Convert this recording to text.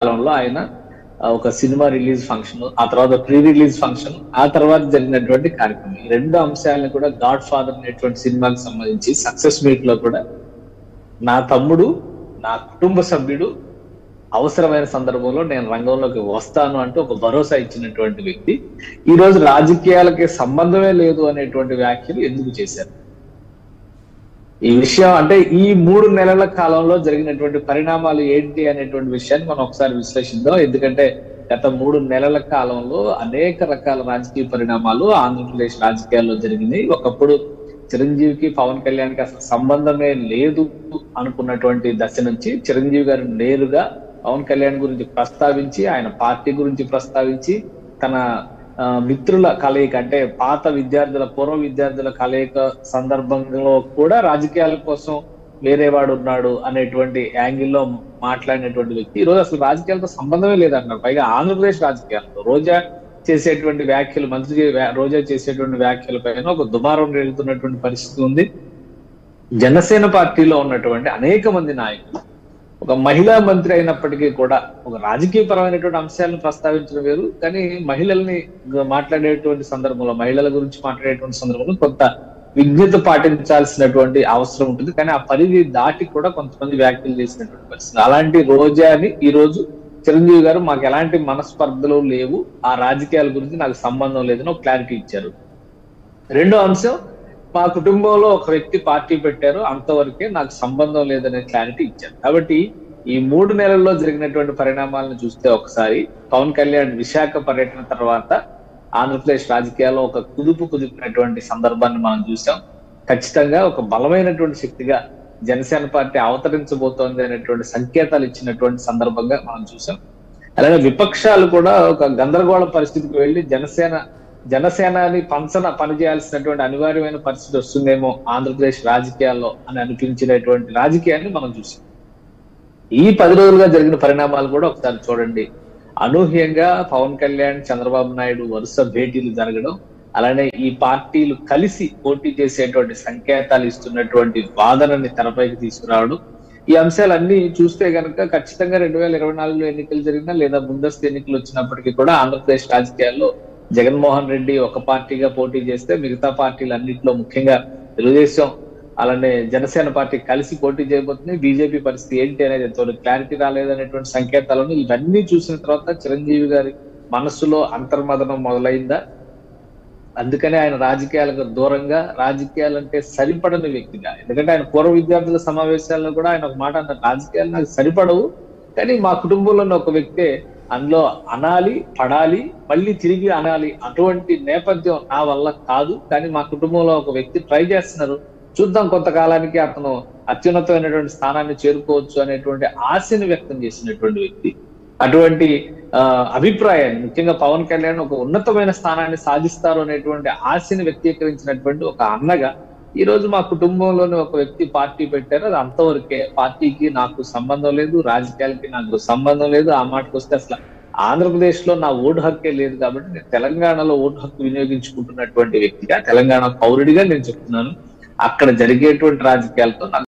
కాలంలో ఆయన ఆ, ఒక సినిమా రిలీజ్ ఫంక్షన్ ఆ తర్వాత ప్రీ రిలీజ్ ఫంక్షన్ ఆ తర్వాత జరిగినటువంటి కార్యక్రమం ఈ రెండు అంశాలను కూడా గాడ్ ఫాదర్ అనేటువంటి సినిమాకి సంబంధించి సక్సెస్ మీట్ లో కూడా నా తమ్ముడు నా కుటుంబ సభ్యుడు అవసరమైన సందర్భంలో నేను రంగంలోకి వస్తాను అంటూ ఒక భరోసా ఇచ్చినటువంటి వ్యక్తి ఈ రోజు రాజకీయాలకి సంబంధమే లేదు అనేటువంటి వ్యాఖ్యలు ఎందుకు చేశారు ఈ విషయం అంటే ఈ మూడు నెలల కాలంలో జరిగినటువంటి పరిణామాలు ఏంటి అనేటువంటి విషయాన్ని మనం ఒకసారి విశ్లేషిద్దాం ఎందుకంటే గత మూడు నెలల కాలంలో అనేక రకాల రాజకీయ పరిణామాలు ఆంధ్రప్రదేశ్ రాజకీయాల్లో జరిగినాయి ఒకప్పుడు చిరంజీవికి పవన్ కళ్యాణ్కి అసలు సంబంధమే లేదు అనుకున్నటువంటి దశ నుంచి చిరంజీవి గారు నేరుగా పవన్ కళ్యాణ్ గురించి ప్రస్తావించి ఆయన పార్టీ గురించి ప్రస్తావించి తన ఆ, మిత్రుల కలయిక అంటే పాత విద్యార్థుల పూర్వ విద్యార్థుల కలయిక సందర్భంలో కూడా రాజకీయాల కోసం వేరే వాడు ఉన్నాడు అనేటువంటి యాంగిల్లో మాట్లాడినటువంటి వ్యక్తి ఈ రోజు అసలు రాజకీయాలతో సంబంధమే లేదన్నారు పైగా ఆంధ్రప్రదేశ్ రాజకీయాలతో రోజా చేసేటువంటి వ్యాఖ్యలు మంత్రి చే- రోజా చేసేటువంటి వ్యాఖ్యల పైన ఒక దుమారం రేగుతున్నటువంటి పరిస్థితి ఉంది జనసేన పార్టీలో ఉన్నటువంటి అనేక మంది నాయకులు ఒక మహిళా మంత్రి అయినప్పటికీ కూడా ఒక రాజకీయ పరమైనటువంటి అంశాలను ప్రస్తావించడం వేరు కానీ మహిళల్ని గ- మాట్లాడేటువంటి సందర్భంలో మహిళల గురించి మాట్లాడేటువంటి సందర్భంలో కొంత విజ్ఞత పాటించాల్సినటువంటి అవసరం ఉంటుంది కానీ ఆ పరిధి దాటి కూడా కొంతమంది వ్యాఖ్యలు చేసినటువంటి పరిస్థితి అలాంటి రోజాని ఈ రోజు చిరంజీవి గారు మాకు ఎలాంటి మనస్పర్ధలు లేవు ఆ రాజకీయాల గురించి నాకు సంబంధం లేదని ఒక క్లారిటీ ఇచ్చారు రెండో అంశం మా కుటుంబంలో ఒక వ్యక్తి పార్టీ పెట్టారు అంతవరకే నాకు సంబంధం లేదనే క్లారిటీ ఇచ్చారు కాబట్టి ఈ మూడు నెలల్లో జరిగినటువంటి పరిణామాలను చూస్తే ఒకసారి పవన్ కళ్యాణ్ విశాఖ పర్యటన తర్వాత ఆంధ్రప్రదేశ్ రాజకీయాల్లో ఒక కుదుపు కుదిపినటువంటి సందర్భాన్ని మనం చూసాం ఖచ్చితంగా ఒక బలమైనటువంటి శక్తిగా జనసేన పార్టీ అవతరించబోతోంది అనేటువంటి సంకేతాలు ఇచ్చినటువంటి సందర్భంగా మనం చూసాం అలాగే విపక్షాలు కూడా ఒక గందరగోళ పరిస్థితికి వెళ్ళి జనసేన జనసేనాని పంచన పనిచేయాల్సినటువంటి అనివార్యమైన పరిస్థితి వస్తుందేమో ఆంధ్రప్రదేశ్ రాజకీయాల్లో అని అనిపించినటువంటి రాజకీయాన్ని మనం చూసాం ఈ పది రోజులుగా జరిగిన పరిణామాలు కూడా ఒకసారి చూడండి అనూహ్యంగా పవన్ కళ్యాణ్ చంద్రబాబు నాయుడు వరుస భేటీలు జరగడం అలానే ఈ పార్టీలు కలిసి పోటీ చేసేటువంటి సంకేతాలు ఇస్తున్నటువంటి వాదనని తెరపైకి తీసుకురావడం ఈ అంశాలన్నీ చూస్తే గనక ఖచ్చితంగా రెండు వేల ఇరవై నాలుగులో ఎన్నికలు జరిగినా లేదా ముందస్తు ఎన్నికలు వచ్చినప్పటికీ కూడా ఆంధ్రప్రదేశ్ రాజకీయాల్లో జగన్మోహన్ రెడ్డి ఒక పార్టీగా పోటీ చేస్తే మిగతా పార్టీలు అన్నింటిలో ముఖ్యంగా తెలుగుదేశం అలానే జనసేన పార్టీ కలిసి పోటీ చేయబోతుంది బీజేపీ పరిస్థితి ఏంటి అనేది ఎంతవరకు క్లారిటీ రాలేదనేటువంటి సంకేతాలను ఇవన్నీ చూసిన తర్వాత చిరంజీవి గారి మనస్సులో అంతర్మదనం మొదలైందా అందుకనే ఆయన రాజకీయాలకు దూరంగా రాజకీయాలంటే సరిపడని వ్యక్తిగా ఎందుకంటే ఆయన పూర్వ విద్యార్థుల సమావేశాల్లో కూడా ఆయన ఒక మాట అన్నారు రాజకీయాలు నాకు సరిపడవు కానీ మా కుటుంబంలోని ఒక వ్యక్తే అందులో అనాలి పడాలి మళ్ళీ తిరిగి అనాలి అటువంటి నేపథ్యం నా వల్ల కాదు కానీ మా కుటుంబంలో ఒక వ్యక్తి ట్రై చేస్తున్నారు చూద్దాం కొంతకాలానికి అతను అత్యున్నతమైనటువంటి స్థానాన్ని చేరుకోవచ్చు అనేటువంటి ఆశని వ్యక్తం చేసినటువంటి వ్యక్తి అటువంటి ఆ, అభిప్రాయాన్ని ముఖ్యంగా పవన్ కళ్యాణ్ ఒక ఉన్నతమైన స్థానాన్ని సాధిస్తారు అనేటువంటి ఆశని వ్యక్తీకరించినటువంటి ఒక అన్నగా ఈ రోజు మా కుటుంబంలోని ఒక వ్యక్తి పార్టీ పెట్టారు అది అంతవరకే పార్టీకి నాకు సంబంధం లేదు రాజకీయాలకి నాకు సంబంధం లేదు ఆ మాటకు వస్తే అసలు ఆంధ్రప్రదేశ్ లో నా ఓటు హక్కే లేదు కాబట్టి నేను తెలంగాణలో ఓటు హక్కు వినియోగించుకుంటున్నటువంటి వ్యక్తిగా తెలంగాణ పౌరుడిగా నేను చెప్తున్నాను అక్కడ జరిగేటువంటి రాజకీయాలతో నాకు